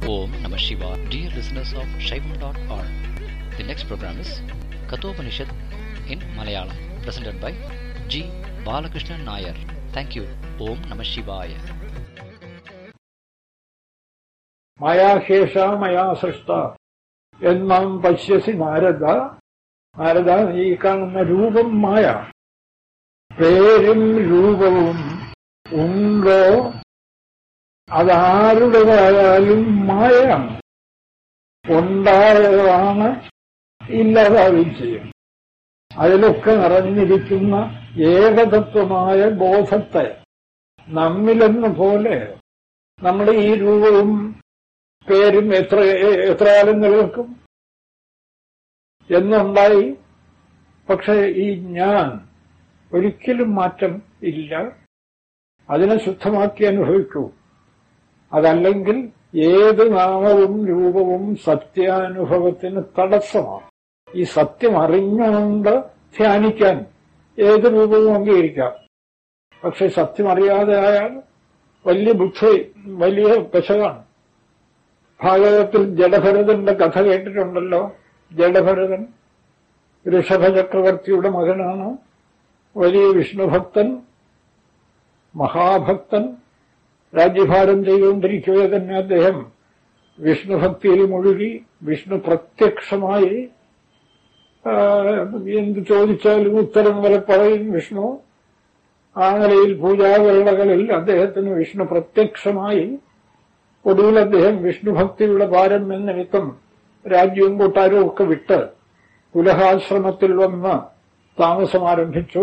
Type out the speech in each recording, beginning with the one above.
Om Namah Shivaya. Dear listeners of Shaivam.org, the next program is Kathopanishad in Malayalam, presented by G. Balakrishnan Nair. Thank you. Om Namah Shivaya. മയാശേഷ മയാ സൃഷ്ട എന്നാം പശ്യസി നാരദ നാരദ ഈ കാണുന്ന രൂപം മായ പേരും രൂപവും ഉണ്ടോ അതാരുടേതായാലും മായയാണ് ഉണ്ടായതാണ് ഇല്ലാതാവുകയും ചെയ്യും അതിലൊക്കെ നിറഞ്ഞിരിക്കുന്ന ഏകതത്വമായ ബോധത്തെ നമ്മിലെന്ന പോലെ നമ്മുടെ ഈ രൂപവും പേരും എത്ര എത്ര കാലം നിലനിൽക്കും എന്നുണ്ടായി പക്ഷെ ഈ ഞാൻ ഒരിക്കലും മാറ്റം ഇല്ല അതിനെ ശുദ്ധമാക്കി അനുഭവിക്കൂ അതല്ലെങ്കിൽ ഏത് നാമവും രൂപവും സത്യാനുഭവത്തിന് തടസ്സമാണ് ഈ സത്യം അറിഞ്ഞുകൊണ്ട് ധ്യാനിക്കാൻ ഏത് രൂപവും അംഗീകരിക്കാം പക്ഷെ സത്യം അറിയാതെ ആയാൽ വലിയ ബുദ്ധി വലിയ പെശകാണ് ഭാഗവതത്തിൽ ജഡഭരതന്റെ കഥ കേട്ടിട്ടുണ്ടല്ലോ ജഡഭരതൻ ഋഷഭ ചക്രവർത്തിയുടെ മകനാണ് വലിയ വിഷ്ണുഭക്തൻ മഹാഭക്തൻ രാജ്യഭാരം ചെയ്തുകൊണ്ടിരിക്കവേ തന്നെ അദ്ദേഹം വിഷ്ണുഭക്തിയിൽ മുഴുകി വിഷ്ണു പ്രത്യക്ഷമായി ആ, എന്ത് ചോദിച്ചാലും ഉത്തരം വരെ പറയും വിഷ്ണു ആ നിലയിൽ പൂജാവേളകളിൽ അദ്ദേഹത്തിന് വിഷ്ണു പ്രത്യക്ഷമായി ഒടുവിൽ അദ്ദേഹം വിഷ്ണുഭക്തിയുടെ പാരമ്യം നിമിത്തം രാജ്യവും കൂട്ടാരും ഒക്കെ വിട്ട് പുലഹാശ്രമത്തിൽ വന്ന് താമസം ആരംഭിച്ചു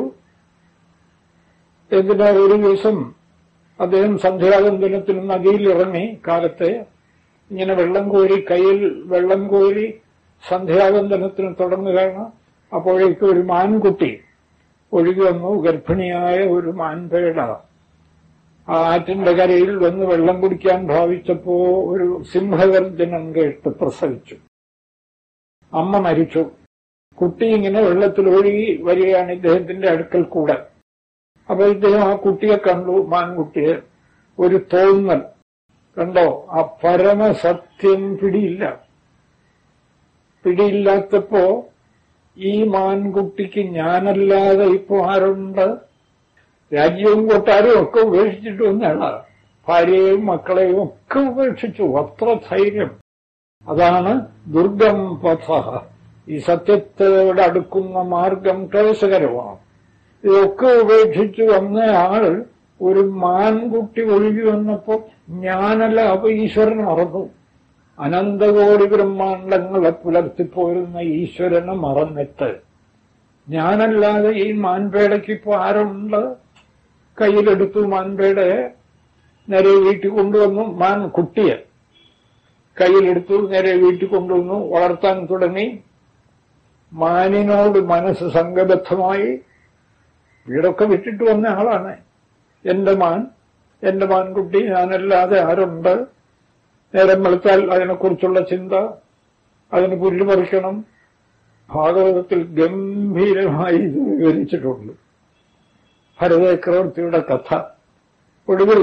എന്തിനാ ഒരു ദിവസം അദ്ദേഹം സന്ധ്യാവന്തനത്തിന് നദിയിൽ ഇറങ്ങി കാലത്തെ ഇങ്ങനെ വെള്ളം കോരി കയ്യിൽ വെള്ളം കോരി സന്ധ്യാവന്തനത്തിന് തുടങ്ങുകയാണ് അപ്പോഴേക്കും ഒരു മാൻകുട്ടി ഒഴുകി വന്നു ഗർഭിണിയായ ഒരു മാൻപേട ആ ആറ്റിന്റെ കരയിൽ വന്ന് വെള്ളം കുടിക്കാൻ ഭാവിച്ചപ്പോ ഒരു സിംഹഗർജനം കേട്ട് പ്രസവിച്ചു അമ്മ മരിച്ചു കുട്ടി ഇങ്ങനെ വെള്ളത്തിൽ ഒഴുകി വരികയാണ് ഇദ്ദേഹത്തിന്റെ അടുക്കൽ കൂടെ അപ്പൊ ഇദ്ദേഹം ആ കുട്ടിയെ കണ്ടു മാൻകുട്ടിയെ ഒരു തോന്നൽ കണ്ടോ ആ പരമസത്യം പിടിയില്ല പിടിയില്ലാത്തപ്പോ ഈ മാൻകുട്ടിക്ക് ഞാനല്ലാതെ ഇപ്പോ ആരുണ്ട് രാജ്യവും കൊട്ടാരവും ഒക്കെ ഉപേക്ഷിച്ചിട്ട് വന്നയാളാ ഭാര്യയെയും മക്കളെയും ഒക്കെ ഉപേക്ഷിച്ചു അത്ര ധൈര്യം അതാണ് ദുർഗം പഥ ഈ സത്യത്തോട് അടുക്കുന്ന മാർഗം ക്ലേശകരമാണ് ഇതൊക്കെ ഉപേക്ഷിച്ച് വന്ന ആൾ ഒരു മാൻകുട്ടി ഒഴുകി വന്നപ്പോ ഞാനല്ല അപ്പൊ ഈശ്വരൻ മറന്നു അനന്തകോടി ബ്രഹ്മാണ്ടങ്ങളെ പുലർത്തിപ്പോരുന്ന ഈശ്വരനെ മറന്നിട്ട് ഞാനല്ലാതെ ഈ മാൻപേടയ്ക്ക് ഇപ്പൊ ആരുണ്ട് കയ്യിലെടുത്തു മാൻപേടയെ നേരെ വീട്ടിൽ കൊണ്ടുവന്നു മാൻ കുട്ടിയെ കയ്യിലെടുത്തു നേരെ വീട്ടിൽ കൊണ്ടുവന്നു വളർത്താൻ തുടങ്ങി മാനിനോട് മനസ്സ് സംഘബദ്ധമായി വീടൊക്കെ വിട്ടിട്ട് വന്ന ആളാണ് എന്റെ മാൻ എന്റെ മാൻകുട്ടി ഞാനല്ലാതെ ആരുണ്ട് നേരം വെളുത്താൽ അതിനെക്കുറിച്ചുള്ള ചിന്ത അതിന് പുല്ല് പറിക്കണം ഭാഗവതത്തിൽ ഗംഭീരമായി ഇത് വിവരിച്ചിട്ടുണ്ട് ഭരതചക്രവർത്തിയുടെ കഥ ഒടുവിൽ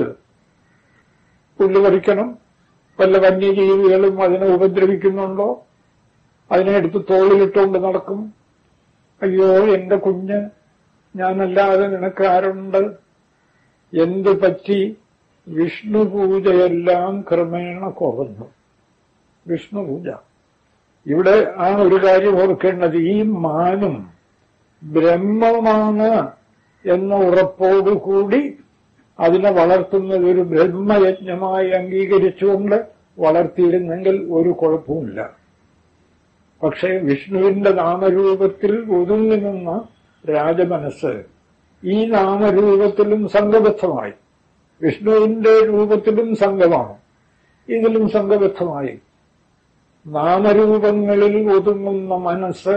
പുല്ല് പറിക്കണം വല്ല വന്യജീവികളും അതിനെ ഉപദ്രവിക്കുന്നുണ്ടോ അതിനെ എടുത്ത് തോളിലിട്ടുകൊണ്ട് നടക്കും അയ്യോ എന്റെ കുഞ്ഞ് ഞാനല്ലാതെ നിനക്ക് ആരുണ്ട് എന്ത് പറ്റി വിഷ്ണു പൂജയെല്ലാം ക്രമേണ കുറഞ്ഞു വിഷ്ണു പൂജ ഇവിടെ ആ ഒരു കാര്യം ഓർക്കേണ്ടത് ഈ മാനും ബ്രഹ്മമാണ് എന്ന ഉറപ്പോടുകൂടി അതിനെ വളർത്തുന്നത് ഒരു ബ്രഹ്മയജ്ഞമായി അംഗീകരിച്ചുകൊണ്ട് വളർത്തിയിരുന്നെങ്കിൽ ഒരു കുഴപ്പവുമില്ല പക്ഷേ വിഷ്ണുവിന്റെ നാമരൂപത്തിൽ ഒതുങ്ങി നിന്ന രാജമനസ് ഈ നാമരൂപത്തിലും സംഘബദ്ധമായി വിഷ്ണുവിന്റെ രൂപത്തിലും സംഘമാണ് ഇതിലും സംഘബദ്ധമായി നാമരൂപങ്ങളിൽ ഒതുങ്ങുന്ന മനസ്സ്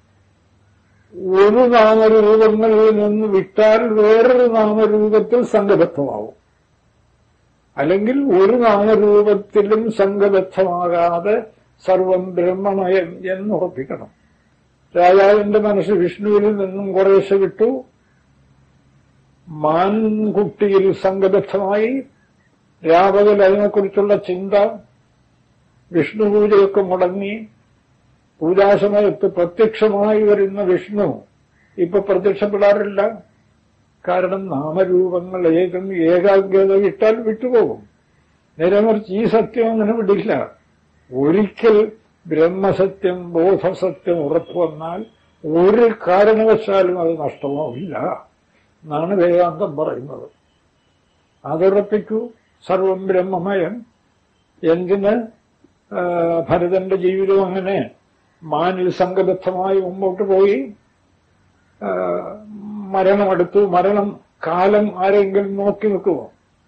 ഒരു നാമരൂപങ്ങളിൽ നിന്ന് വിട്ടാൽ വേറൊരു നാമരൂപത്തിൽ സംഘബദ്ധമാവും അല്ലെങ്കിൽ ഒരു നാമരൂപത്തിലും സംഘബദ്ധമാകാതെ സർവം ബ്രഹ്മമയം എന്നുറപ്പിക്കണം രാജാവിന്റെ മനസ്സ് വിഷ്ണുവിൽ നിന്നും കുറേശ്ശെ വിട്ടു മാൻകുട്ടിയിൽ സംഘബദ്ധമായി രാപകൽ അതിനെക്കുറിച്ചുള്ള ചിന്ത വിഷ്ണു പൂജയൊക്കെ മുടങ്ങി പൂജാസമയത്ത് പ്രത്യക്ഷമായി വരുന്ന വിഷ്ണു ഇപ്പൊ പ്രത്യക്ഷപ്പെടാറില്ല കാരണം നാമരൂപങ്ങൾ ഏകം ഏകാഗ്രത വിട്ടാൽ വിട്ടുപോകും നേരെ മറിച്ച് ഈ സത്യം അങ്ങനെ വിടില്ല ഒരിക്കൽ ബ്രഹ്മസത്യം ബോധസത്യം ഉറപ്പു വന്നാൽ ഒരു കാരണവശാലും അത് നഷ്ടമാവില്ല എന്നാണ് വേദാന്തം പറയുന്നത് അതുറപ്പിക്കൂ സർവം ബ്രഹ്മമയം എന്തിന് ആ, ഭരതന്റെ ജീവിതം അങ്ങനെ മാനിൽ സംഘബദ്ധമായി മുമ്പോട്ട് പോയി ആ, മരണമെടുത്തു മരണം കാലം ആരെങ്കിലും നോക്കി നിൽക്കുമോ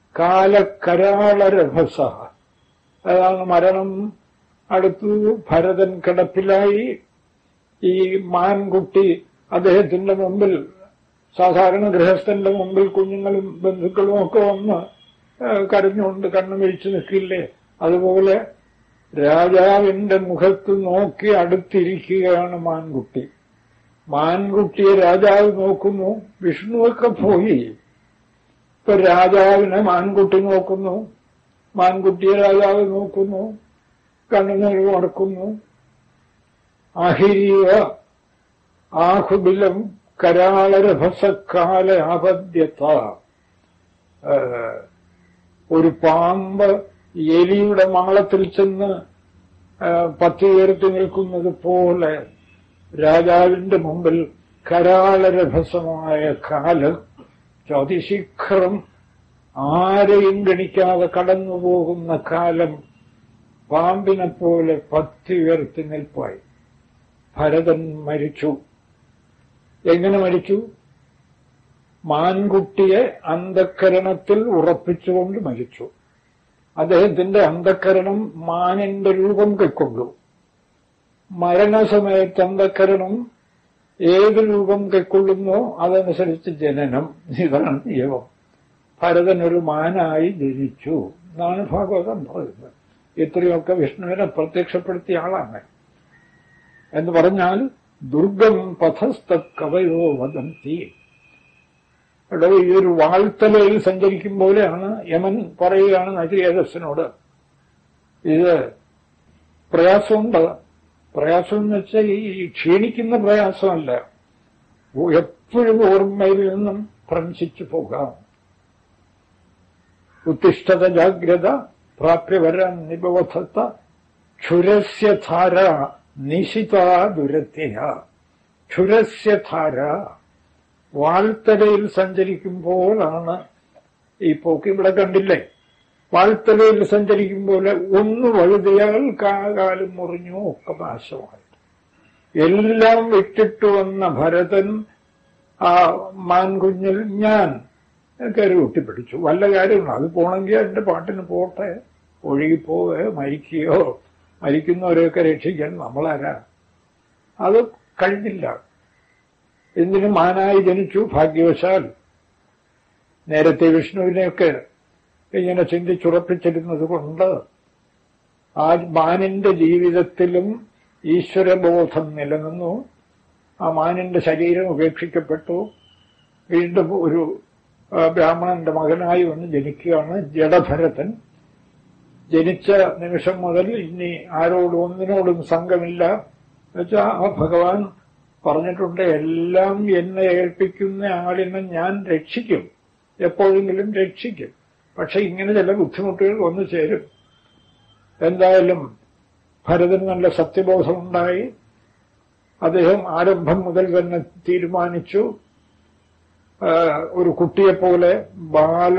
കാലക്കരാളരഭസ അതാണ് മരണം അടുത്തു ഭരതൻ കിടപ്പിലായി ഈ മാൻകുട്ടി അദ്ദേഹത്തിന്റെ മുമ്പിൽ സാധാരണ ഗൃഹസ്ഥന്റെ മുമ്പിൽ കുഞ്ഞുങ്ങളും ബന്ധുക്കളും ഒക്കെ വന്ന് ആ, കരഞ്ഞുകൊണ്ട് കണ്ണുമിഴിച്ചു നിൽക്കില്ലേ അതുപോലെ രാജാവിന്റെ മുഖത്ത് നോക്കി അടുത്തിരിക്കുകയാണ് മാൻകുട്ടി മാൻകുട്ടിയെ രാജാവ് നോക്കുന്നു വിഷ്ണുവൊക്കെ പോയി ഇപ്പൊ രാജാവിനെ മാൻകുട്ടി നോക്കുന്നു മാൻകുട്ടിയെ രാജാവ് നോക്കുന്നു കണ്ണുനീർ മടക്കുന്നു അഹിരീവ ആഹുബിലം കരാളരഭസക്കാല ആപദ്യത ഏഹ്, ഒരു പാമ്പ് എലിയുടെ മാളത്തിൽ ചെന്ന് ഏഹ്, പത്തി ഉയർത്തി നിൽക്കുന്നത് പോലെ രാജാവിന്റെ മുമ്പിൽ കരാളരഭസമായ കാലം അതിശീഘ്രം ആരെയും ഗണിക്കാതെ കടന്നുപോകുന്ന കാലം പാമ്പിനെ പോലെ പത്തി ഉയർത്തി നിൽപ്പായി ഭരതൻ മരിച്ചു എങ്ങനെ മരിച്ചു മാൻകുട്ടിയെ അന്ധക്കരണത്തിൽ ഉറപ്പിച്ചുകൊണ്ട് മരിച്ചു അദ്ദേഹത്തിന്റെ അന്ധക്കരണം മാനിന്റെ രൂപം കൈക്കൊണ്ടു മരണസമയത്ത് അന്ധക്കരണം ഏത് രൂപം കൈക്കൊള്ളുന്നോ അതനുസരിച്ച് ജനനം ഇതാണ് നിയമം ഭരതൻ ഒരു മാനായി ജനിച്ചു എന്നാണ് ഭാഗവതം പറയുന്നത് ഇത്രയൊക്കെ വിഷ്ണുവിനെ പ്രത്യക്ഷപ്പെടുത്തിയ ആളാണ് എന്ന് പറഞ്ഞാൽ ദുർഗം പഥസ്ഥ കവയോ വദന്തി എടോ ഈ ഒരു വാൾത്തലയിൽ സഞ്ചരിക്കും പോലെയാണ് യമൻ പറയുകയാണ് നചികേതസ്സിനോട് ഇത് പ്രയാസമുണ്ട് പ്രയാസം എന്ന് വെച്ചാൽ ഈ ക്ഷീണിക്കുന്ന പ്രയാസമല്ല ഓ- എപ്പോഴും ഓർമ്മയിൽ നിന്നും ഭ്രംശിച്ചു പോകാം ഉത്തിഷ്ഠത ജാഗ്രത പ്രാപ്യവരാൻ നിബോധത്ത ക്ഷുരസ്യ ധാര നിശിതാ ദുരത്യ ക്ഷുരസ്യ ധാര വാൾത്തലയിൽ സഞ്ചരിക്കുമ്പോഴാണ് ഈ പോക്ക് ഇവിടെ കണ്ടില്ലേ വാൾത്തലയിൽ സഞ്ചരിക്കുമ്പോൾ ഒന്ന് വഴുതിയാൽ കാകാലും മുറിഞ്ഞു ഒക്കെ നാശമായി എല്ലാം വിട്ടിട്ട് വന്ന ഭരതൻ ആ മാൻകുഞ്ഞിൽ ഞാൻ കരുകൂട്ടി പിടിച്ചു വല്ല കാര്യമുണ്ടോ അത് പോണെങ്കിൽ എന്റെ പാട്ടിന് പോട്ടെ ഒഴുകിപ്പോവേ മരിക്കുകയോ മരിക്കുന്നവരെയൊക്കെ രക്ഷിക്കാൻ നമ്മളാരാ അത് കഴിഞ്ഞില്ല എന്തിനു മാനായി ജനിച്ചു ഭാഗ്യവശാൽ നേരത്തെ വിഷ്ണുവിനെയൊക്കെ ഇങ്ങനെ ചിന്തിച്ചുറപ്പിച്ചിരുന്നത് കൊണ്ട് ആ മാനിന്റെ ജീവിതത്തിലും ഈശ്വരബോധം നിലനിന്നു ആ മാനിന്റെ ശരീരം ഉപേക്ഷിക്കപ്പെട്ടു വീണ്ടും ഒരു ആ, ബ്രാഹ്മണന്റെ മകനായി വന്ന് ജനിക്കുകയാണ് ജഡഭരതൻ ജനിച്ച നിമിഷം മുതൽ ഇനി ആരോടും ഒന്നിനോടും സംഘമില്ല എന്നുവെച്ചാൽ ആ ഭഗവാൻ പറഞ്ഞിട്ടുണ്ട് എല്ലാം എന്നെ ഏൽപ്പിക്കുന്ന ആളിനെ ഞാൻ രക്ഷിക്കും എപ്പോഴെങ്കിലും രക്ഷിക്കും പക്ഷെ ഇങ്ങനെ ചില ബുദ്ധിമുട്ടുകൾ വന്നു ചേരും എന്തായാലും ഭരതന് നല്ല സത്യബോധമുണ്ടായി അദ്ദേഹം ആരംഭം മുതൽ തന്നെ തീരുമാനിച്ചു ആ, ഒരു കുട്ടിയെപ്പോലെ ബാല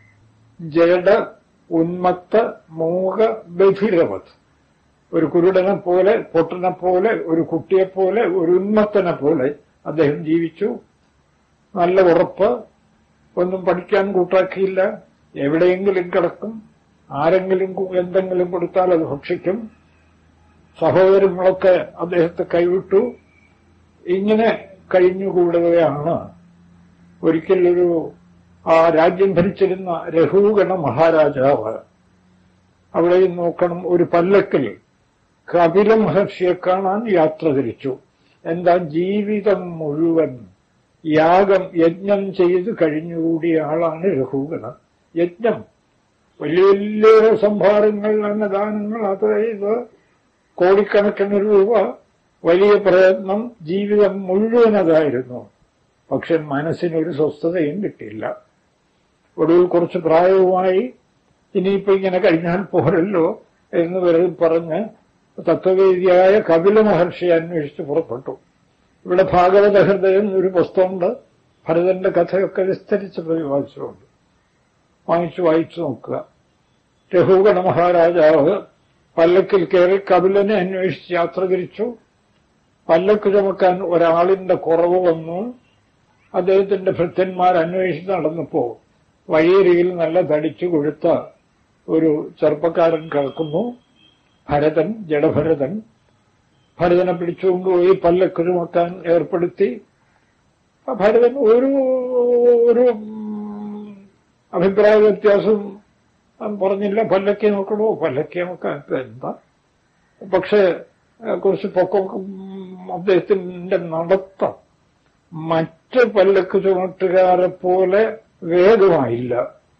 ജഡ ഉന്മത്ത മൂക ബധിരവത് ഒരു കുരുടനെ പോലെ പൊട്ടനെ പോലെ ഒരു കുട്ടിയെപ്പോലെ ഒരു ഉന്മത്തനെ പോലെ അദ്ദേഹം ജീവിച്ചു നല്ല ഉറപ്പ് ഒന്നും പഠിക്കാൻ കൂട്ടാക്കിയില്ല എവിടെയെങ്കിലും കിടക്കും ആരെങ്കിലും കു- എന്തെങ്കിലും കൊടുത്താൽ അത് ഭക്ഷിക്കും സഹോദരങ്ങളൊക്കെ അദ്ദേഹത്തെ കൈവിട്ടു ഇങ്ങനെ കഴിഞ്ഞുകൂടുകയാണ് ഒരിക്കൽ ഒരു ആ രാജ്യം ഭരിച്ചിരുന്ന രഘുഗണ മഹാരാജാവ് അവിടെയും നോക്കണം ഒരു പല്ലക്കിൽ കപില മഹർഷിയെ കാണാൻ യാത്ര തിരിച്ചു എന്താ ജീവിതം മുഴുവൻ യാഗം യജ്ഞം ചെയ്ത് കഴിഞ്ഞുകൂടിയ ആളാണ് രഘുഗണൻ യജ്ഞം വലിയ വലിയ സംഭാരങ്ങൾ അന്നദാനങ്ങൾ അത് ഇത് കോടിക്കണക്കിന് രൂപ വലിയ പ്രയത്നം ജീവിതം മുഴുവൻ അതായിരുന്നു പക്ഷെ മനസ്സിനൊരു സ്വസ്ഥതയും കിട്ടിയില്ല ഒടുവിൽ കുറച്ച് പ്രായവുമായി ഇനിയിപ്പോ ഇങ്ങനെ കഴിഞ്ഞാൽ പോരല്ലോ എന്ന് വരെ പറഞ്ഞ് തത്വവേദിയായ കപില മഹർഷി അന്വേഷിച്ച് പുറപ്പെട്ടു ഇവിടെ ഭാഗവത ഹൃദയം ഒരു പുസ്തകമുണ്ട് ഭരതന്റെ കഥയൊക്കെ വിസ്തരിച്ച് പ്രതിപാദിച്ചുകൊണ്ട് വാങ്ങിച്ചു വായിച്ചു നോക്കുക രഘുഗണ മഹാരാജാവ് പല്ലക്കിൽ കയറി കപിലനെ അന്വേഷിച്ച് യാത്ര തിരിച്ചു പല്ലക്ക് ചുമക്കാൻ ഒരാളിന്റെ കുറവ് വന്നു അദ്ദേഹത്തിന്റെ ഭൃത്യന്മാർ അന്വേഷിച്ച് നടന്നപ്പോ വഴിയരികിൽ നല്ല തടിച്ചു കൊഴുത്ത ഒരു ചെറുപ്പക്കാരൻ കിടക്കുന്നു ഭരതൻ ജഡഭരതൻ ഭരതനെ പിടിച്ചുകൊണ്ടുപോയി പല്ലക്ക് ചുമക്കാൻ ഏർപ്പെടുത്തി ആ ഭരതൻ ഒരു ഒരു ഉം, അഭിപ്രായ വ്യത്യാസം പറഞ്ഞില്ല പല്ലക്കി നോക്കണോ പല്ലക്കി നോക്കാൻ ഇപ്പൊ എന്താ പക്ഷെ ഏഹ്, കുറച്ച് പൊക്കം ഉം, അദ്ദേഹത്തിന്റെ നടത്തം മറ്റ് പല്ലക്ക് ചുമട്ടുകാരെ പോലെ വേഗമായില്ല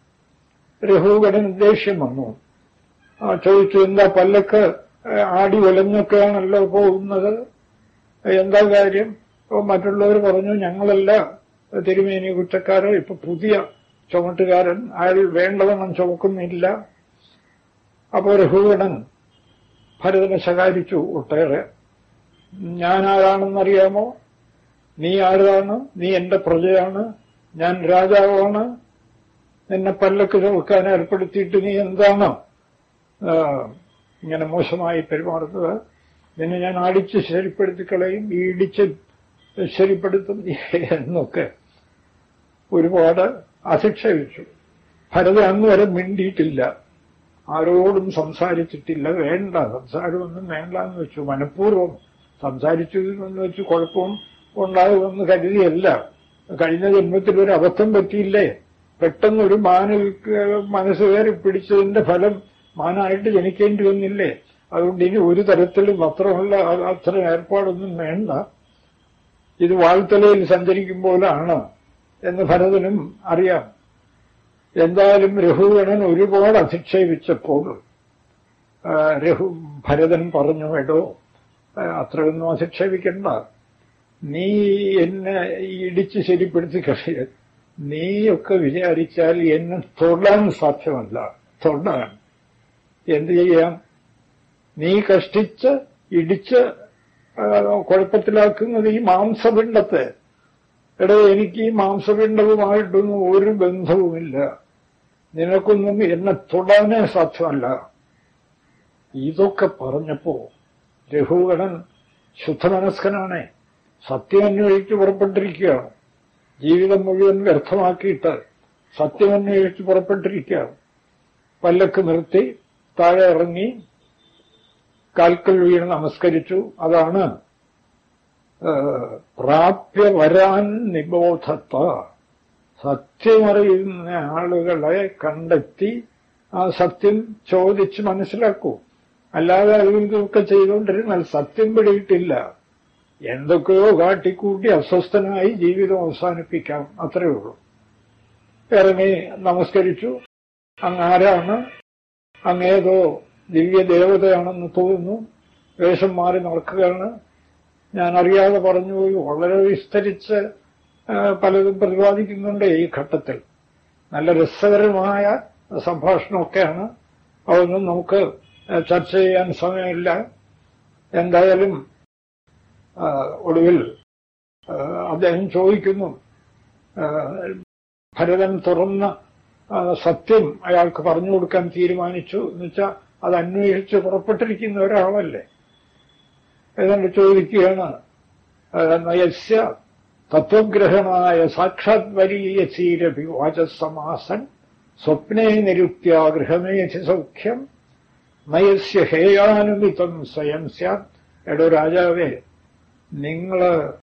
രഘുഗണൻ ദേഷ്യം വന്നു ആ ചോദിച്ചു എന്താ പല്ലക്ക് ഏഹ്, ആടി വലഞ്ഞൊക്കെയാണല്ലോ പോകുന്നത് എന്താ കാര്യം അപ്പൊ മറ്റുള്ളവർ പറഞ്ഞു ഞങ്ങളല്ല തിരുമേനി കുറ്റക്കാരോ ഇപ്പൊ പുതിയ ചുമട്ടുകാരൻ അയാൾ വേണ്ടവണ്ണം ചുമക്കുന്നില്ല അപ്പോ രഘുഗണൻ ഭരതനെ ശകാരിച്ചു ഒട്ടേറെ ഞാൻ ആരാണെന്നറിയാമോ നീ ആരാണ് നീ എന്റെ പ്രജയാണ് ഞാൻ രാജാവാണ് നിന്നെ പല്ലക്ക് ചുമക്കാൻ ഏർപ്പെടുത്തിയിട്ട് നീ എന്താണ് ആ, ഇങ്ങനെ മോശമായി പെരുമാറുന്നത് നിന്നെ ഞാൻ അടിച്ച് ശരിപ്പെടുത്തി കളയും ഈ ഇടിച്ച് ശരിപ്പെടുത്തും എന്നൊക്കെ ഒരുപാട് അധിക്ഷേപിച്ചു ഭരത അന്ന് വരെ മിണ്ടിയിട്ടില്ല ആരോടും സംസാരിച്ചിട്ടില്ല വേണ്ട സംസാരമൊന്നും വേണ്ട എന്ന് വെച്ചു മനഃപൂർവ്വം സംസാരിച്ചു എന്ന് വെച്ച് കുഴപ്പം ഉണ്ടാകുമെന്ന് കരുതിയല്ല കഴിഞ്ഞ ജന്മത്തിൽ ഒരു അബദ്ധം പറ്റിയില്ലേ പെട്ടെന്ന് ഒരു മാനിൽ ക- മനസ്സ് കയറി പിടിച്ചതിന്റെ ഫലം മാനായിട്ട് ജനിക്കേണ്ടി വന്നില്ലേ അതുകൊണ്ട് ഇനി ഒരു തരത്തിലും അത്രമുള്ള അ- അത്തരം ഏർപ്പാടൊന്നും വേണ്ട ഇത് വാൾത്തലയിൽ സഞ്ചരിക്കുമ്പോഴാണ് എന്ന് ഭരതനും അറിയാം എന്തായാലും രഘുഗണൻ ഒരുപാട് അധിക്ഷേപിച്ചപ്പോൾ ആ, രഘു ഭരതൻ പറഞ്ഞു എടോ ആ, അത്രയൊന്നും അധിക്ഷേപിക്കണ്ട നീ എന്നെ ഇടിച്ച് ശരിപ്പെടുത്തി കഴിയ നീയൊക്കെ വിചാരിച്ചാൽ എന്നെ തൊടാൻ സാധ്യമല്ല തൊടാൻ എന്ത് ചെയ്യാം നീ കഷ്ടിച്ച് ഇടിച്ച് ആ, കുഴപ്പത്തിലാക്കുന്നത് ഈ മാംസപിണ്ഡത്തെ എടോ എനിക്ക് ഈ മാംസപിണ്ഡവുമായിട്ടൊന്നും ഒരു ബന്ധവുമില്ല നിനക്കൊന്നും എന്നെ തൊടാനേ സാധ്യമല്ല ഇതൊക്കെ പറഞ്ഞപ്പോ രഘുഗണൻ ശുദ്ധമനസ്കനാണ് സത്യം അന്വേഷിച്ച് പുറപ്പെട്ടിരിക്കുകയാണ് ജീവിതം മുഴുവൻ വ്യർത്ഥമാക്കിയിട്ട് സത്യം അന്വേഷിച്ച് പുറപ്പെട്ടിരിക്കുകയാണ് പല്ലക്ക് നിർത്തി താഴെ ഇറങ്ങി കാൽക്കൽ വീണ് നമസ്കരിച്ചു അതാണ് ഏഹ്, പ്രാപ്യ വരാൻ നിബോധത്ത സത്യമറിയുന്ന ആളുകളെ കണ്ടെത്തി ആ സത്യം ചോദിച്ച് മനസ്സിലാക്കൂ അല്ലാതെ അതൊക്കെ ചെയ്തുകൊണ്ടിരുന്നാൽ സത്യം പിടിയിട്ടില്ല എന്തൊക്കെയോ കാട്ടിക്കൂട്ടി അസ്വസ്ഥനായി ജീവിതം അവസാനിപ്പിക്കാം അത്രയേ ഉള്ളൂ ഇറങ്ങി നമസ്കരിച്ചു അങ്ങാരാണ് അങ്ങേതോ ദിവ്യ ദേവതയാണെന്ന് തോന്നുന്നു വേഷം മാറി നടക്കുകയാണ് ഞാൻ അറിയാതെ പറഞ്ഞുപോയി വളരെ വിസ്തരിച്ച് ആ, പലതും പ്രതിപാദിക്കുന്നുണ്ട് ഈ ഘട്ടത്തിൽ നല്ല രസകരമായ സംഭാഷണമൊക്കെയാണ് അതൊന്നും നമുക്ക് ചർച്ച ചെയ്യാൻ സമയമില്ല എന്തായാലും ആ, ഒടുവിൽ ആ, അദ്ദേഹം ചോദിക്കുന്നു ആ, ഭരതൻ തുറന്ന ആ, സത്യം അയാൾക്ക് പറഞ്ഞു കൊടുക്കാൻ തീരുമാനിച്ചു എന്നുവെച്ചാൽ അത് അന്വേഷിച്ച് പുറപ്പെട്ടിരിക്കുന്ന ഒരാളല്ലേ ഏതാണ്ട് ചോദിക്കുകയാണ് ആ, നയസ്യ തത്വഗ്രഹണായ സാക്ഷാത് വരീയസീരഭി വാചസമാസൻ സ്വപ്നേ നിരുക്ത്യ ഗൃഹമേധി സൗഖ്യം നയസ്യ ഹേയാനുമിതം സ്വയം സ്യാത് എടോ രാജാവേ നിങ്ങള്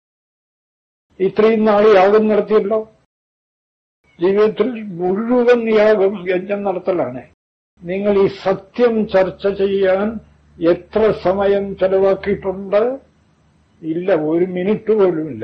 ഇത്രയും നാൾ യാഗം നടത്തിയല്ലോ ജീവിതത്തിൽ മുഴുവൻ യാഗം യജ്ഞം നടത്തലാണ് നിങ്ങൾ ഈ സത്യം ചർച്ച ചെയ്യാൻ എത്ര സമയം ചെലവാക്കിയിട്ടുണ്ട് ഇല്ല ഒരു മിനിറ്റ് പോലുമില്ല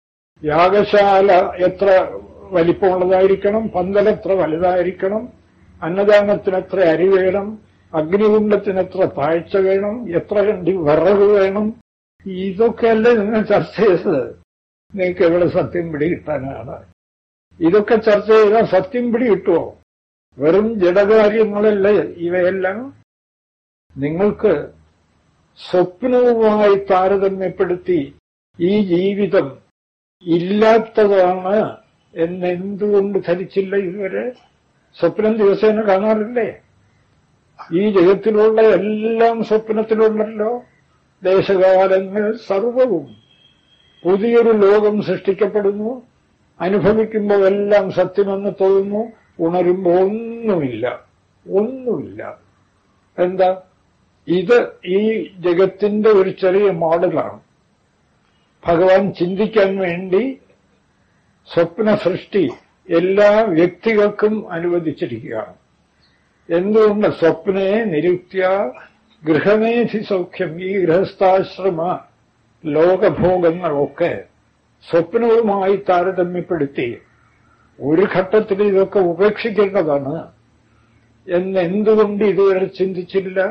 യാഗശാല എത്ര വലിപ്പമുള്ളതായിരിക്കണം പന്തൽ എത്ര വലുതായിരിക്കണം അന്നദാനത്തിന് എത്ര അരി വേണം അഗ്നികുണ്ഡത്തിന് എത്ര താഴ്ച വേണം എത്ര കണ്ടി വിറക് വേണം ഇതൊക്കെയല്ലേ നിങ്ങൾ ചർച്ച ചെയ്തത് നിങ്ങൾക്ക് എവിടെ സത്യം പിടികിട്ടാനാണ് ഇതൊക്കെ ചർച്ച ചെയ്താൽ സത്യം പിടികിട്ടുമോ വെറും ജഡകാര്യങ്ങളല്ലേ ഇവയെല്ലാം നിങ്ങൾക്ക് സ്വപ്നവുമായി താരതമ്യപ്പെടുത്തി ഈ ജീവിതം ഇല്ലാത്തതാണ് എന്നെന്തുകൊണ്ട് ധരിച്ചില്ല ഇതുവരെ സ്വപ്നം ദിവസേന കാണാറില്ലേ ഈ ജഗത്തിലുള്ള എല്ലാം സ്വപ്നത്തിലുണ്ടല്ലോ ദേശകാലങ്ങൾ സർവവും പുതിയൊരു ലോകം സൃഷ്ടിക്കപ്പെടുന്നു അനുഭവിക്കുമ്പോൾ എല്ലാം സത്യമെന്ന് തോന്നുന്നു ഉണരുമ്പോൾ ഒന്നുമില്ല ഒന്നുമില്ല എന്താ ഇത് ഈ ജഗത്തിന്റെ ഒരു ചെറിയ മോഡലാണ് ഭഗവാൻ ചിന്തിക്കാൻ വേണ്ടി സ്വപ്ന സൃഷ്ടി എല്ലാ വ്യക്തികൾക്കും അനുവദിച്ചിരിക്കുകയാണ് എന്തുകൊണ്ട് സ്വപ്നയെ നിരുക്തിയ ഗൃഹമേധി സൗഖ്യം ഈ ഗൃഹസ്ഥാശ്രമ ലോകഭോഗങ്ങളൊക്കെ സ്വപ്നവുമായി താരതമ്യപ്പെടുത്തി ഒരു ഘട്ടത്തിൽ ഇതൊക്കെ ഉപേക്ഷിക്കേണ്ടതാണ് എന്നെന്തുകൊണ്ട് ഇതുവരെ ചിന്തിച്ചില്ല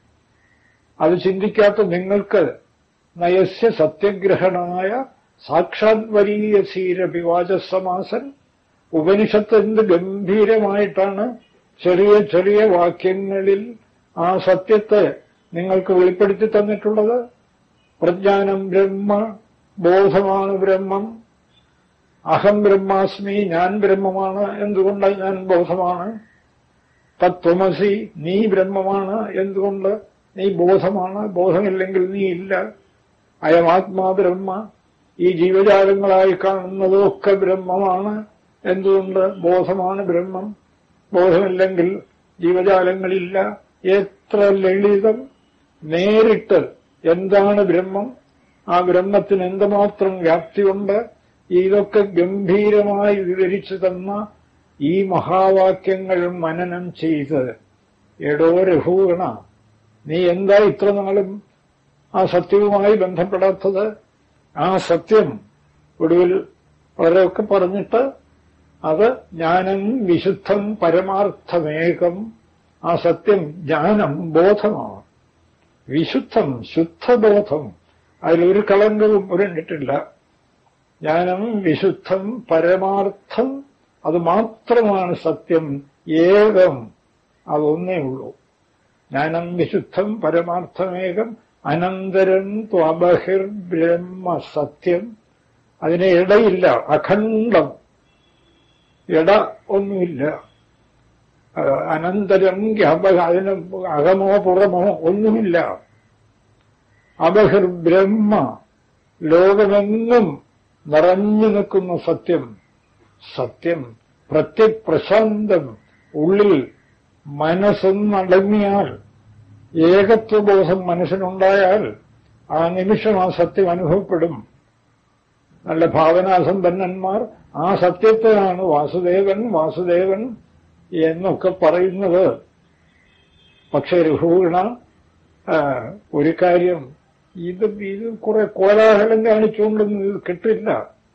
അത് ചിന്തിക്കാത്ത നിങ്ങൾക്ക് നയസ്യ സത്യഗ്രഹണമായ സാക്ഷാത് വരീയ സീരപിവാചസമാസൻ ഉപനിഷത്ത് എന്ത് ഗംഭീരമായിട്ടാണ് ചെറിയ ചെറിയ വാക്യങ്ങളിൽ ആ സത്യത്തെ നിങ്ങൾക്ക് വെളിപ്പെടുത്തി തന്നിട്ടുള്ളത് പ്രജ്ഞാനം ബ്രഹ്മ ബോധമാണ് ബ്രഹ്മം അഹം ബ്രഹ്മാസ്മി ഞാൻ ബ്രഹ്മമാണ് എന്തുകൊണ്ട് ഞാൻ ബോധമാണ് തത്വമസി നീ ബ്രഹ്മമാണ് എന്തുകൊണ്ട് നീ ബോധമാണ് ബോധമില്ലെങ്കിൽ നീ ഇല്ല അയമാത്മാ ബ്രഹ്മ ഈ ജീവജാലങ്ങളായി കാണുന്നതൊക്കെ ബ്രഹ്മമാണ് എന്തുകൊണ്ട് ബോധമാണ് ബ്രഹ്മം ബോധമില്ലെങ്കിൽ ജീവജാലങ്ങളില്ല എത്ര ലളിതം നേരിട്ട് എന്താണ് ബ്രഹ്മം ആ ബ്രഹ്മത്തിന് എന്തുമാത്രം വ്യാപ്തിയുണ്ട് ഇതൊക്കെ ഗംഭീരമായി വിവരിച്ചു തന്ന ഈ മഹാവാക്യങ്ങൾ മനനം ചെയ്ത് എടോ രഘുഗണ നീ എന്താ ഇത്ര നാളും ആ സത്യവുമായി ബന്ധപ്പെടാത്തത് ആ സത്യം ഒടുവിൽ വളരെയൊക്കെ പറഞ്ഞിട്ട് അത് ജ്ഞാനം വിശുദ്ധം പരമാർത്ഥമേകം ആ സത്യം ജ്ഞാനം ബോധമാണ് വിശുദ്ധം ശുദ്ധബോധം അതിലൊരു കളങ്കവും പുരണ്ടിട്ടില്ല ജ്ഞാനം വിശുദ്ധം പരമാർത്ഥം അത് മാത്രമാണ് സത്യം ഏകം അതൊന്നേ ഉള്ളൂ ജ്ഞാനം വിശുദ്ധം പരമാർത്ഥമേകം അനന്തരം ത്വബഹിർ ബ്രഹ്മ സത്യം അതിന് ഇടയില്ല അഖണ്ഡം ഇട ഒന്നുമില്ല അനന്തരം അബഹ അതിന് അകമോ പുറമോ ഒന്നുമില്ല അബഹിർ ബ്രഹ്മ ലോകമെങ്ങും നിറഞ്ഞു നിൽക്കുന്ന സത്യം സത്യം പ്രത്യപ്രശാന്തം ഉള്ളിൽ മനസ്സൊന്നടങ്ങിയാൽ ഏകത്വബോധം മനസ്സിനുണ്ടായാൽ ആ നിമിഷം ആ സത്യം അനുഭവപ്പെടും നല്ല ഭാവനാസമ്പന്നന്മാർ ആ സത്യത്തെയാണ് വാസുദേവൻ വാസുദേവൻ എന്നൊക്കെ പറയുന്നത് പക്ഷെ രഘുഗുണ ഒരു കാര്യം ഇത് ഇത് കുറെ കോലാഹലം കാണിച്ചുകൊണ്ടൊന്നും ഇത് കിട്ടില്ല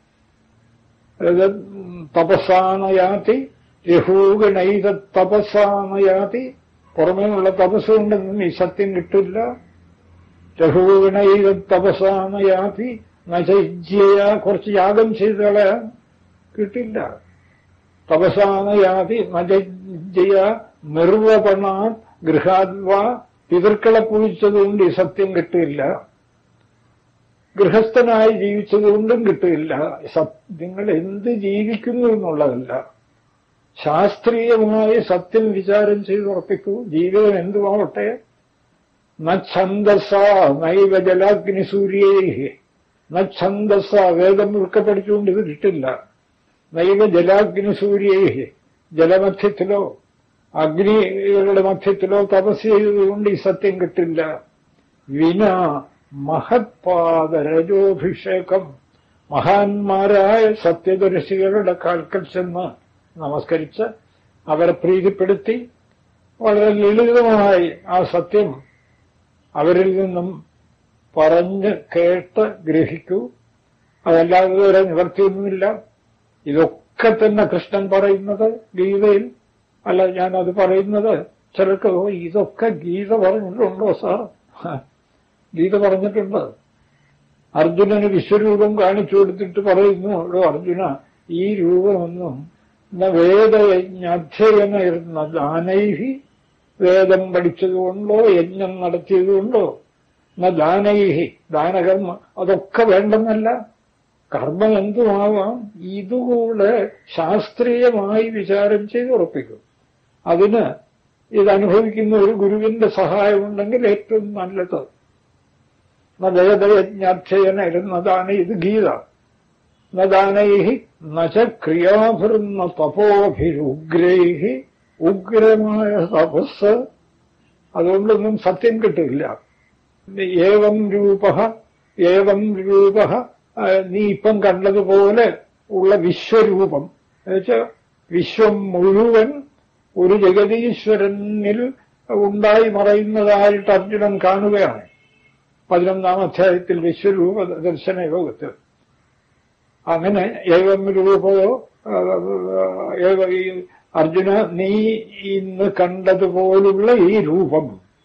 തപസ്സാനയാതി രഹൂഗണൈത തപസ്സാനയാതി പുറമേയുള്ള തപസ്സുകൊണ്ടൊന്നും ഈ സത്യം കിട്ടില്ല രഹൂഗണൈത തപസ്സാനയാതി നശജ്യ കുറച്ച് യാഗം ചെയ്ത് കളയാൻ കിട്ടില്ല തപസാനയാതി നജയ നിർവപണ ഗൃഹാദ്വ പിതൃക്കളെ പൂജിച്ചതുകൊണ്ട് ഈ സത്യം കിട്ടില്ല ഗൃഹസ്ഥനായി ജീവിച്ചതുകൊണ്ടും കിട്ടില്ല നിങ്ങൾ എന്ത് ജീവിക്കുന്നു എന്നുള്ളതല്ല ശാസ്ത്രീയമായി സത്യം വിചാരം ചെയ്തുറപ്പിക്കൂ ജീവിതം എന്തുമാവട്ടെ നന്ദസ നൈവ ജലാഗ്നി സൂര്യേ നന്ദസ വേദം ഉൾക്ക പഠിച്ചുകൊണ്ട് ഇത് കിട്ടില്ല നൈവ ജലാഗ്നി സൂര്യേ ജലമധ്യത്തിലോ അഗ്നികളുടെ മധ്യത്തിലോ തപസ് ചെയ്തതുകൊണ്ട് ഈ സത്യം കിട്ടില്ല വിന മഹത്പാദരജോഭിഷേകം മഹാന്മാരായ സത്യദർശികളുടെ കാൽക്കൽ ചെന്ന് നമസ്കരിച്ച് അവരെ പ്രീതിപ്പെടുത്തി വളരെ ലളിതമായി ആ സത്യം അവരിൽ നിന്നും പറഞ്ഞ് കേട്ട് ഗ്രഹിക്കൂ അതല്ലാതെ വരെ നിവർത്തിയൊന്നുമില്ല ഇതൊക്കെ തന്നെ കൃഷ്ണൻ പറയുന്നത് ഗീതയിൽ അല്ല ഞാൻ അത് പറയുന്നത് ചിലർക്ക് "ഓ, ഇതൊക്കെ ഗീത പറഞ്ഞിട്ടുണ്ടോ സാർ ഹ, ഗീത പറഞ്ഞിട്ടുണ്ട് അർജുനന് വിശ്വരൂപം കാണിച്ചു കൊടുത്തിട്ട് പറയുന്നു "എടോ അർജുന ഈ രൂപമൊന്നും ന വേദയജ്ഞാധ്യയന ദാനൈഹി വേദം പഠിച്ചതുകൊണ്ടോ യജ്ഞം നടത്തിയതുകൊണ്ടോ ന ദാനൈഹി ദാനകർമ്മ അതൊക്കെ വേണ്ടെന്നല്ല കർമ്മം എന്തുമാവാം ഇതുകൂടെ ശാസ്ത്രീയമായി വിചാരം ചെയ്ത് ഉറപ്പിക്കും അതിന് ഇതനുഭവിക്കുന്ന ഒരു ഗുരുവിന്റെ സഹായമുണ്ടെങ്കിൽ ഏറ്റവും നല്ലത് നദയജ്ഞാധ്യയന ഇരുന്നതാണ് ഇത് ഗീത നദാനൈഹി നച ക്രിയാഭിർന്ന തപോഭിരുഗ്രൈഹി ഉഗ്രമായ തപസ് അതുകൊണ്ടൊന്നും സത്യം കിട്ടില്ല ഏവം രൂപ ഏവം രൂപ ആ, നീ ഇപ്പം കണ്ടതുപോലെ ഉള്ള വിശ്വരൂപം എന്നുവെച്ചാൽ വിശ്വം മുഴുവൻ ഒരു ജഗതീശ്വരനിൽ ഉണ്ടായി മറയുന്നതായിട്ട് അർജുനൻ കാണുകയാണ് പതിനൊന്നാം അധ്യായത്തിൽ വിശ്വരൂപ ദർശന യോഗത്തിൽ അങ്ങനെ ഏവം രൂപയോ ആ, ഏവ ഈ അർജുന നീ ഇന്ന് കണ്ടതുപോലുള്ള ഈ രൂപം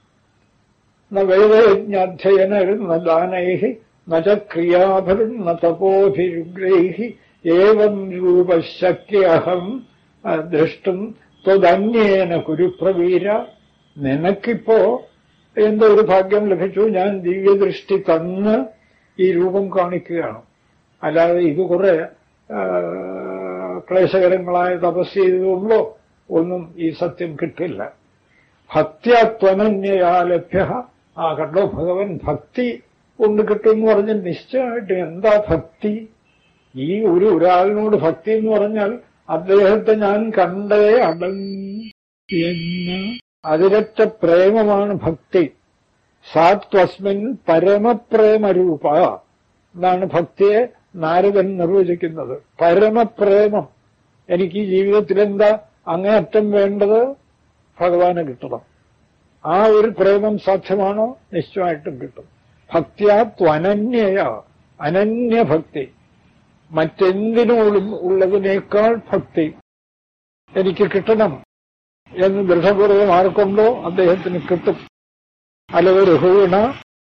ന വേദയജ്ഞാധ്യയന ന ദാനൈഹി ന ച ക്രിയാഭരും ന തപോഭിരുഗ്രൈഹി ഏവം രൂപശക്യഹം ദൃഷ്ടും ത്വതന്യേന കുരുപ്രവീര നിനക്കിപ്പോ എന്തോ ഒരു ഭാഗ്യം ലഭിച്ചു ഞാൻ ദിവ്യദൃഷ്ടി തന്ന് ഈ രൂപം കാണിക്കുകയാണ് അല്ലാതെ ഇത് കുറെ ആ, ക്ലേശകരങ്ങളായ തപസ് ചെയ്തതുകൊണ്ടോ ഒന്നും ഈ സത്യം കിട്ടില്ല ഭക്തിയാത്വനന്യയാ ലഭ്യ ആ കണ്ടോ ഭഗവൻ ഭക്തി കൊണ്ട് കിട്ടുമെന്ന് പറഞ്ഞ് നിശ്ചയമായിട്ട് എന്താ ഭക്തി ഈ ഒരു ഒരാളിനോട് ഭക്തി എന്ന് പറഞ്ഞാൽ അദ്ദേഹത്തെ ഞാൻ കണ്ടേ അടങ്ങി എന്ന അതിരറ്റ പ്രേമമാണ് ഭക്തി സാത്വസ്മിൻ പരമപ്രേമരൂപ എന്നാണ് ഭക്തിയെ നാരദൻ നിർവചിക്കുന്നത് പരമപ്രേമം എനിക്ക് ഈ ജീവിതത്തിൽ എന്താ അങ്ങേയറ്റം വേണ്ടത് ഭഗവാനെ കിട്ടണം ആ ഒരു പ്രേമം സാധ്യമാണോ നിശ്ചയമായിട്ടും കിട്ടും ഭക്തിയാ ത്വനന്യയ അനന്യഭക്തി മറ്റെന്തിനോടും ഉള്ളതിനേക്കാൾ ഭക്തി എനിക്ക് കിട്ടണം എന്ന് ദൃഢപൂർവം ആർക്കുണ്ടോ അദ്ദേഹത്തിന് കിട്ടും അല്ലത് രഘുവിണ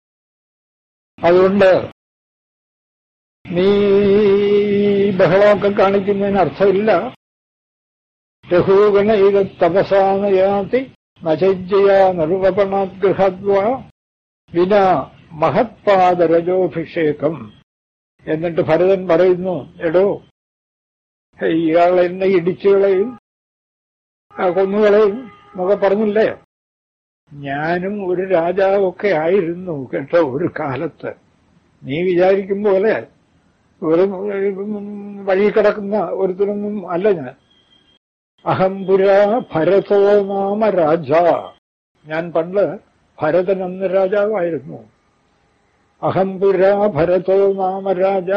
അതുകൊണ്ട് നീ ബഹളമൊക്കെ കാണിക്കുന്നതിന് അർത്ഥമില്ല രഘുഗണ ഇത് തപസാനയാതി നചജ്ജയ നിർവപണാദ്ഗൃഹദ്വ വിന മഹത്പാദരജോഭിഷേകം എന്നിട്ട് ഭരതൻ പറയുന്നു എടോ ഇയാൾ എന്നെ ഇടിച്ചുകളയും ആ, കൊന്നുകളയും എന്നൊക്കെ പറഞ്ഞില്ലേ ഞാനും ഒരു രാജാവൊക്കെ ആയിരുന്നു കേട്ടോ ഒരു കാലത്ത് നീ വിചാരിക്കും പോലെ വെറും ഉം, വഴി കിടക്കുന്ന ഒരുത്തരൊന്നും അല്ല ഞാൻ അഹംപുരാ ഭരതോ നാമ രാജ ഞാൻ പണ്ട് ഭരതൻ എന്ന രാജാവായിരുന്നു അഹംപുരാ ഭരതോ നാമ രാജ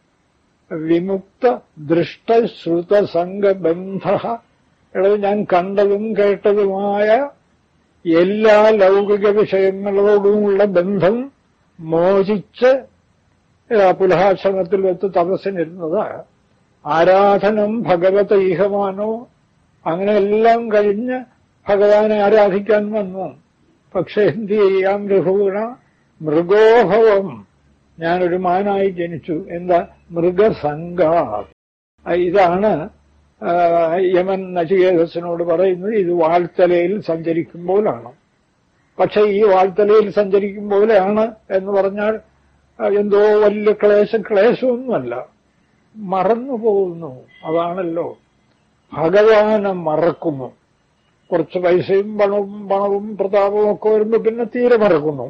വിമുക്ത ദൃഷ്ടശ്രുത സംഘബന്ധ എടത് ഞാൻ കണ്ടതും കേട്ടതുമായ എല്ലാ ലൗകിക വിഷയങ്ങളോടുമുള്ള ബന്ധം മോചിച്ച് ആ പുലഹാശ്രമത്തിൽ വെച്ച് തപസ്സിനിരുന്നത് ആരാധനം ഭഗവത ഈഹമാനോ അങ്ങനെ എല്ലാം കഴിഞ്ഞ് ഭഗവാനെ ആരാധിക്കാൻ വന്നു പക്ഷെ എന്ത് ചെയ്യാം രഘുഗുണ മൃഗോഭവം ഞാനൊരു മാനായി ജനിച്ചു എന്താ മൃഗസംഘ ഇതാണ് ആ, യമൻ നചികേതസിനോട് പറയുന്നത് ഇത് വാൾത്തലയിൽ സഞ്ചരിക്കുമ്പോഴാണ് പക്ഷെ ഈ വാൾത്തലയിൽ സഞ്ചരിക്കുമ്പോഴാണ് എന്ന് പറഞ്ഞാൽ ആ, എന്തോ വലിയ ക്ലേശം ക്ലേശമൊന്നുമല്ല മറന്നു പോകുന്നു അതാണല്ലോ ഭഗവാനെ മറക്കുന്നു കുറച്ച് പൈസയും പണവും പണവും പ്രതാപവും ഒക്കെ വരുമ്പോൾ പിന്നെ തീരെ മറക്കുന്നു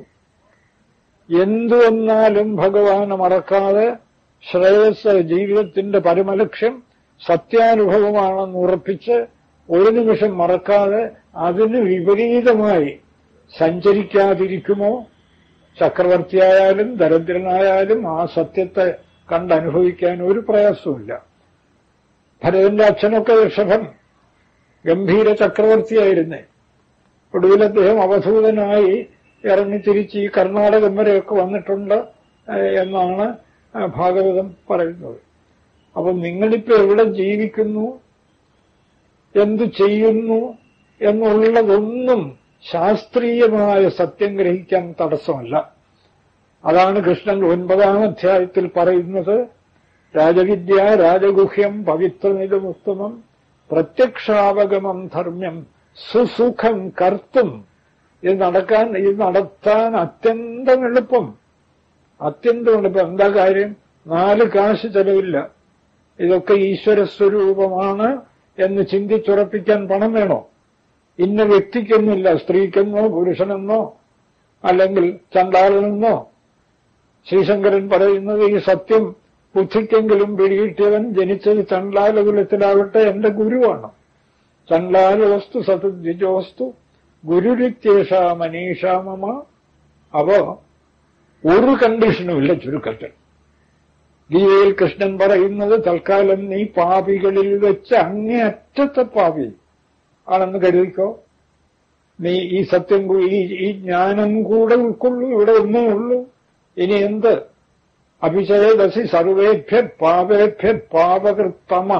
എന്തു വന്നാലും ഭഗവാനെ മറക്കാതെ ശ്രേയസ് ജീവിതത്തിന്റെ പരമലക്ഷ്യം സത്യാനുഭവമാണെന്ന് ഉറപ്പിച്ച് ഒരു നിമിഷം മറക്കാതെ അതിന് വിപരീതമായി സഞ്ചരിക്കാതിരിക്കുമോ ചക്രവർത്തിയായാലും ദരിദ്രനായാലും ആ സത്യത്തെ കണ്ടനുഭവിക്കാൻ ഒരു പ്രയാസവുമില്ല ഭരതന്റെ അച്ഛനൊക്കെ ഋഷഭൻ ഗംഭീര ചക്രവർത്തിയായിരുന്നേ ഒടുവിൽ അദ്ദേഹം അവധൂതനായി ഇറങ്ങി തിരിച്ച് ഈ കർണാടകം വരെയൊക്കെ വന്നിട്ടുണ്ട് ഏഹ്, എന്നാണ് ആ, ഭാഗവതം പറയുന്നത് അപ്പം നിങ്ങളിപ്പോ എവിടെ ജീവിക്കുന്നു എന്തു ചെയ്യുന്നു എന്നുള്ളതൊന്നും ശാസ്ത്രീയമായ സത്യം ഗ്രഹിക്കാൻ തടസ്സമല്ല അതാണ് കൃഷ്ണൻ ഒൻപതാം അധ്യായത്തിൽ പറയുന്നത് രാജവിദ്യ രാജഗുഹ്യം പവിത്രനിതമുത്തമം പ്രത്യക്ഷാവഗമം ധർമ്മ്യം സുസുഖം കർത്തും ഇത് നടക്കാൻ ഇത് നടത്താൻ അത്യന്തം എളുപ്പം അത്യന്തം എളുപ്പം എന്താ കാര്യം നാല് കാശ് ചെലവില്ല ഇതൊക്കെ ഈശ്വര സ്വരൂപമാണ് എന്ന് ചിന്തിച്ചുറപ്പിക്കാൻ പണം വേണോ ഇന്ന വ്യക്തിക്കൊന്നുമില്ല സ്ത്രീക്കെന്നോ പുരുഷനെന്നോ അല്ലെങ്കിൽ ചണ്ടാളനെന്നോ ശ്രീശങ്കരൻ പറയുന്നത് ഈ സത്യം ബുദ്ധിക്കെങ്കിലും പിടികിട്ടിയവൻ ജനിച്ചത് ചണ്ടാലകുലത്തിലാവട്ടെ എന്റെ ഗുരുവാണ് ചണ്ടാലവസ്തു സതുദ്വിജോസ്തു ഗുരുരിത്യേഷ മനീഷാമമ അപ്പോ ഒരു കണ്ടീഷനുമില്ല ചുരുക്കത്തിൽ ഗീതയിൽ കൃഷ്ണൻ പറയുന്നത് തൽക്കാലം നീ പാപികളിൽ വെച്ച് അങ്ങേയറ്റത്തെ പാപി ആണെന്ന് കരുതിക്കോ നീ ഈ സത്യം കൂ- ഈ ഈ ജ്ഞാനം കൂടെ ഉൾക്കൊള്ളൂ ഇവിടെ ഒന്നേ ഉള്ളൂ ഇനി എന്ത് അഭിചേതസി സർവേഭ്യ പാപേഭ്യ പാപകൃത്തമ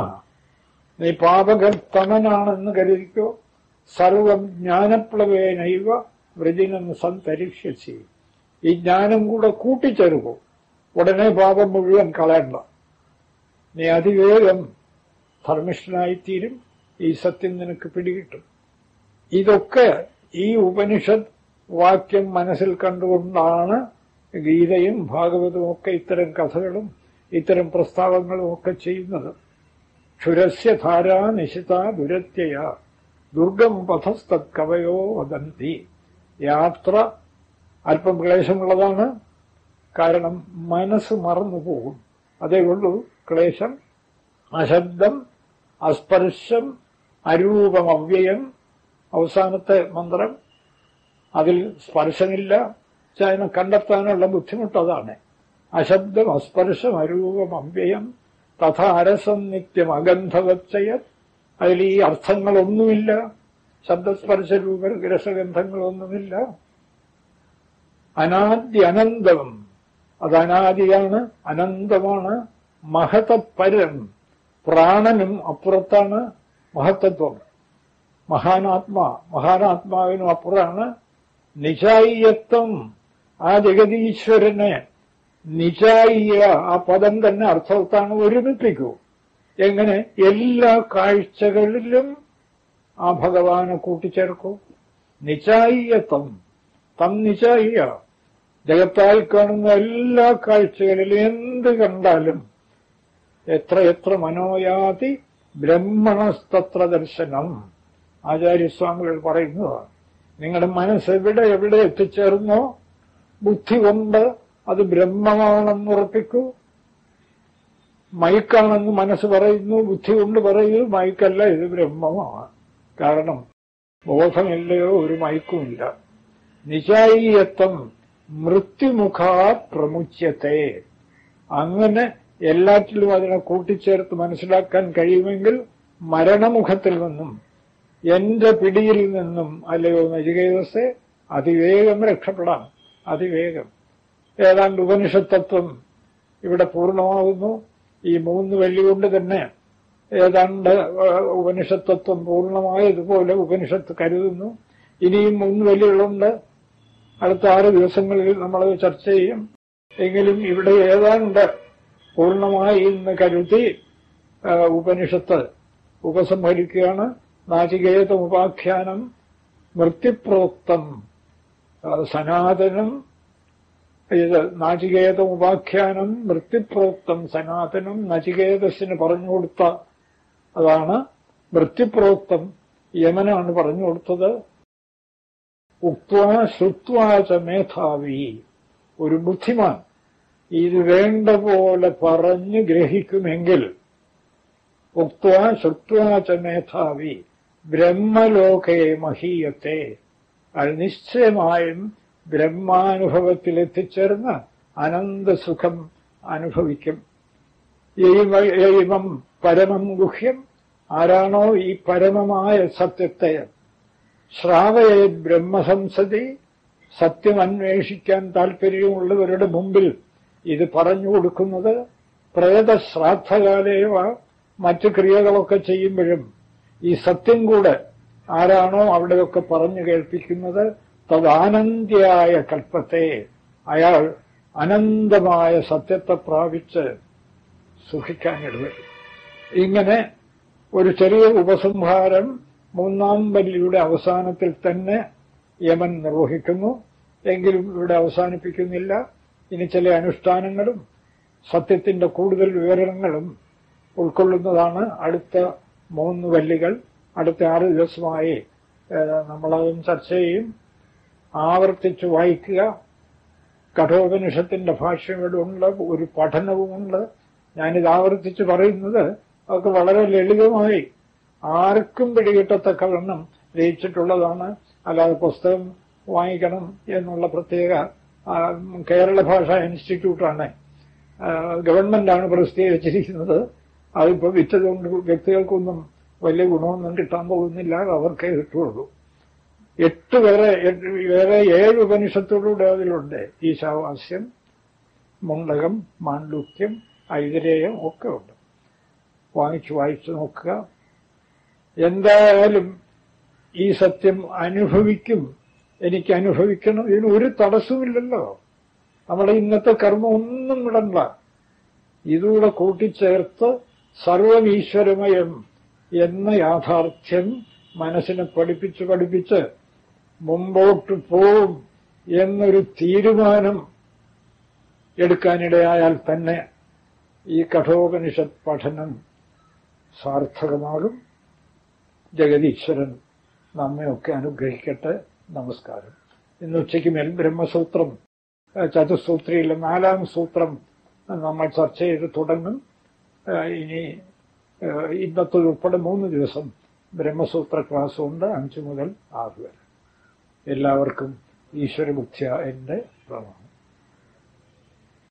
നീ പാപകർത്തമനാണെന്ന് കരുതിക്കോ സർവം ജ്ഞാനപ്ലവേനൈവ വൃജിനം സന്തരിഷ്യസി ഈ ജ്ഞാനം കൂടെ കൂട്ടിച്ചേർക്കൂ ഉടനെ പാപം മുഴുവൻ കളയണ്ട നീ അതിവേഗം ധർമ്മിഷ്ഠനായിത്തീരും ഈ സത്യം നിനക്ക് പിടികിട്ടും ഇതൊക്കെ ഈ ഉപനിഷത്ത് വാക്യം മനസ്സിൽ കണ്ടുകൊണ്ടാണ് ഗീതയും ഭാഗവതവും ഒക്കെ ഇത്തരം കഥകളും ഇത്തരം പ്രസ്താവങ്ങളും ഒക്കെ ചെയ്യുന്നത് ക്ഷുരസ്യ ധാരാ നിശിത ദുരത്യയ ദുർഗം പഥസ്തത് കവയോ വദന്തി യാത്ര അല്പം ക്ലേശമുള്ളതാണ് കാരണം മനസ്സ് മറന്നു പോകും അതേ ഉള്ളൂ ക്ലേശം അശബ്ദം അസ്പർശം അരൂപം അവ്യയം അവസാനത്തെ മന്ത്രം അതിൽ സ്പർശമില്ല പക്ഷെ അതിനെ കണ്ടെത്താനുള്ള ബുദ്ധിമുട്ട് അതാണ് അശബ്ദം അസ്പർശം അരൂപം അവ്യയം തഥാ അരസം നിത്യം അഗന്ധവച്ചയത് അതിൽ ഈ അർത്ഥങ്ങളൊന്നുമില്ല ശബ്ദസ്പർശ രൂപ രസഗന്ധങ്ങളൊന്നുമില്ല അനാദ്യ അനന്തം അത് അനാദിയാണ് അനന്തമാണ് മഹതപരം പ്രാണനും അപ്പുറത്താണ് മഹത്തത്വം മഹാനാത്മാ മഹാനാത്മാവിനും അപ്പുറമാണ് നിചായിയത്വം ആ ജഗതീശ്വരനെ നിചായിയ ആ പദം തന്നെ അർത്ഥത്താണ് ഒരുമിപ്പിക്കൂ എങ്ങനെ എല്ലാ കാഴ്ചകളിലും ആ ഭഗവാനെ കൂട്ടിച്ചേർക്കൂ നിചായിയത്വം തം നിചായിയ ജഗത്തായി കാണുന്ന എല്ലാ കാഴ്ചകളിലും എന്ത് കണ്ടാലും എത്ര എത്ര മനോയാതി ബ്രഹ്മണസ്തത്ര ദർശനം ആചാര്യസ്വാമികൾ പറയുന്നതാണ് നിങ്ങളുടെ മനസ്സ് എവിടെ എവിടെ എത്തിച്ചേർന്നോ ബുദ്ധി കൊണ്ട് അത് ബ്രഹ്മമാണെന്ന് ഉറപ്പിക്കൂ മൈക്കാണെന്ന് മനസ്സ് പറയുന്നു ബുദ്ധി കൊണ്ട് പറയൂ മൈക്കല്ല ഇത് ബ്രഹ്മമാണ് കാരണം ബോധമില്ലയോ ഒരു മൈക്കുമില്ല നിശായിയത്വം മൃത്യുമുഖാ പ്രമുച്യത്തെ അങ്ങനെ എല്ലാറ്റിലും അതിനെ കൂട്ടിച്ചേർത്ത് മനസ്സിലാക്കാൻ കഴിയുമെങ്കിൽ മരണമുഖത്തിൽ നിന്നും എന്റെ പിടിയിൽ നിന്നും അല്ലയോ നചികേതസെ അതിവേഗം രക്ഷപ്പെടാം അതിവേഗം ഏതാണ്ട് ഉപനിഷത്തത്വം ഇവിടെ പൂർണ്ണമാകുന്നു ഈ മൂന്ന് വെള്ളികൊണ്ട് തന്നെ ഏതാണ്ട് ഏഹ്, ഉപനിഷത്തത്വം പൂർണ്ണമായതുപോലെ ഉപനിഷത്ത് കരുതുന്നു ഇനിയും മൂന്ന് വെള്ളികളുണ്ട് അടുത്ത ആറ് ദിവസങ്ങളിൽ നമ്മൾ ചർച്ച ചെയ്യും എങ്കിലും ഇവിടെ ഏതാണ്ട് പൂർണ്ണമായി എന്ന് കരുതി ആ, ഉപനിഷത്ത് ഉപസംഹരിക്കുകയാണ് നാചികേത ഉപാഖ്യാനം മൃത്യുപ്രോക്തം ആ, സനാതനം ഇത് നാചികേത ഉപാഖ്യാനം മൃത്യുപ്രോക്തം സനാതനം നചികേതസിന് പറഞ്ഞുകൊടുത്ത അതാണ് മൃത്യുപ്രോക്തം യമനാണ് പറഞ്ഞു കൊടുത്തത് ഉക്വാ ശ്രുത്വാച മേധാവി ഒരു ബുദ്ധിമാൻ ഇത് വേണ്ട പോലെ പറഞ്ഞ് ഗ്രഹിക്കുമെങ്കിൽ ഉക്വാ ശ്രുത്വാച മേധാവി ബ്രഹ്മലോകേ മഹീയത്തെ അത് നിശ്ചയമായും ബ്രഹ്മാനുഭവത്തിൽ എത്തിച്ചേർന്ന് അനന്തസുഖം അനുഭവിക്കും എയ്വ- എയ്വം പരമം ഗുഹ്യം ആരാണോ ഈ പരമമായ സത്യത്തെ ശ്രാവയെ ബ്രഹ്മസംസതി സത്യം അന്വേഷിക്കാൻ താല്പര്യമുള്ളവരുടെ മുമ്പിൽ ഇത് പറഞ്ഞു കൊടുക്കുന്നത് പ്രേതശ്രാദ്ധകാലേവ മറ്റു ക്രിയകളൊക്കെ ചെയ്യുമ്പോഴും ഈ സത്യം കൂടെ ആരാണോ അവിടെയൊക്കെ പറഞ്ഞു കേൾപ്പിക്കുന്നത് തദാനന്ദ്യായ കൽപ്പത്തെ അയാൾ അനന്തമായ സത്യത്തെ പ്രാപിച്ച് സുഖിക്കാനിടവരും ഇങ്ങനെ ഒരു ചെറിയ ഉപസംഹാരം മൂന്നാം ബലിയുടെ അവസാനത്തിൽ തന്നെ യമൻ നിർവഹിക്കുന്നു എങ്കിലും ഇവിടെ അവസാനിപ്പിക്കുന്നില്ല ഇനി ചില അനുഷ്ഠാനങ്ങളും സത്യത്തിന്റെ കൂടുതൽ വിവരണങ്ങളും ഉൾക്കൊള്ളുന്നതാണ് അടുത്ത മൂന്ന് വല്ലികൾ അടുത്ത ആറ് ദിവസമായി ഏഹ്, നമ്മളതും ചർച്ച ചെയ്യും ആവർത്തിച്ച് വായിക്കുക കഠോപനിഷത്തിന്റെ ഭാഷ്യങ്ങളുണ്ട് ഒരു പഠനവുമുണ്ട് ഞാനിത് ആവർത്തിച്ച് പറയുന്നത് അതൊക്കെ വളരെ ലളിതമായി ആർക്കും പിടികിട്ടത്തക്കവണ്ണം രചിച്ചിട്ടുള്ളതാണ് അല്ലാതെ പുസ്തകം വാങ്ങിക്കണം എന്നുള്ള പ്രത്യേക ആ, കേരള ഭാഷാ ഇൻസ്റ്റിറ്റ്യൂട്ടാണ് ആ, ഗവൺമെന്റാണ് പ്രസിദ്ധീകരിച്ചിരിക്കുന്നത് അതിപ്പോ വിറ്റതുകൊണ്ട് വ്യക്തികൾക്കൊന്നും വലിയ ഗുണമൊന്നും കിട്ടാൻ പോകുന്നില്ല അവർക്കേ കിട്ടുള്ളൂ എട്ട് വേറെ എട്ട് വേറെ ഏഴ് ഉപനിഷത്തുകളുടെ അതിലുണ്ട് ഈശാവാസ്യം മുണ്ടകം മാണ്ഡുക്യം ഐതരേയം ഒക്കെ ഉണ്ട് വാങ്ങിച്ചു വായിച്ചു നോക്കുക എന്തായാലും ഈ സത്യം അനുഭവിക്കും എനിക്ക് അനുഭവിക്കണം ഇതിന് ഒരു തടസ്സമില്ലല്ലോ നമ്മുടെ ഇന്നത്തെ കർമ്മം ഒന്നും വിടണ്ട ഇതുകൂടെ കൂട്ടിച്ചേർത്ത് സർവം ഈശ്വരമയം എന്ന യാഥാർത്ഥ്യം മനസ്സിനെ പഠിപ്പിച്ച് പഠിപ്പിച്ച് മുമ്പോട്ട് പോവും എന്നൊരു തീരുമാനം എടുക്കാനിടയായാൽ തന്നെ ഈ കഠോപനിഷത്ത് പഠനം സാർത്ഥകമാകും ജഗതീശ്വരൻ നമ്മയൊക്കെ അനുഗ്രഹിക്കട്ടെ നമസ്കാരം ഇന്ന് ഉച്ചയ്ക്ക് മേൽ ബ്രഹ്മസൂത്രം ഏഹ്, ചതുസൂത്രിയിലെ നാലാം സൂത്രം നമ്മൾ ചർച്ച ചെയ്ത് തുടങ്ങും ഏഹ്, ഇനി ഏഹ്, ഇന്നത്തെ ഉൾപ്പെടെ മൂന്ന് ദിവസം ബ്രഹ്മസൂത്ര ക്ലാസ് ഉണ്ട് അഞ്ചു മുതൽ ആറ് വരെ എല്ലാവർക്കും ഈശ്വരബുദ്ധിയ എന്റെ പ്രണാമം